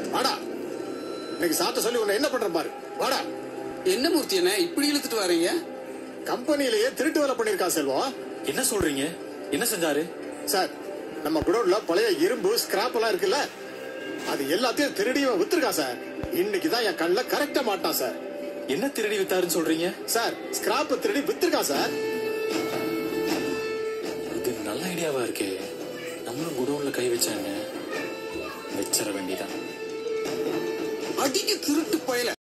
வாடா இன்னைக்கு சாப்பிட்ட சொல்லி உன்னை என்ன பண்ற பாரு வாடா என்ன மூர்த்தி என்ன இப்படி இழுத்துட்டு வரீங்க கம்பெனிலேயே திருட்டு வேலை பண்ணிருக்கா செல்வம் என்ன சொல்றீங்க என்ன செஞ்சாரு சார் நம்ம குடோன்ல பழைய இரும்பு ஸ்கிராப் எல்லாம் இருக்குல்ல அது எல்லாத்தையும் திருடி இவன் வித்துருக்கான் சார் இன்னைக்கு தான் என் கண்ணுல கரெக்டா மாட்டான் சார் என்ன திருடி வித்தாருன்னு சொல்றீங்க சார் ஸ்கிராப் திருடி வித்துருக்கான் சார் இது நல்ல ஐடியாவா இருக்கே நம்மளும் குடோன்ல கை வச்சாங்க வச்சிட வேண்டியதான் அடிக்க திருட்டு பயல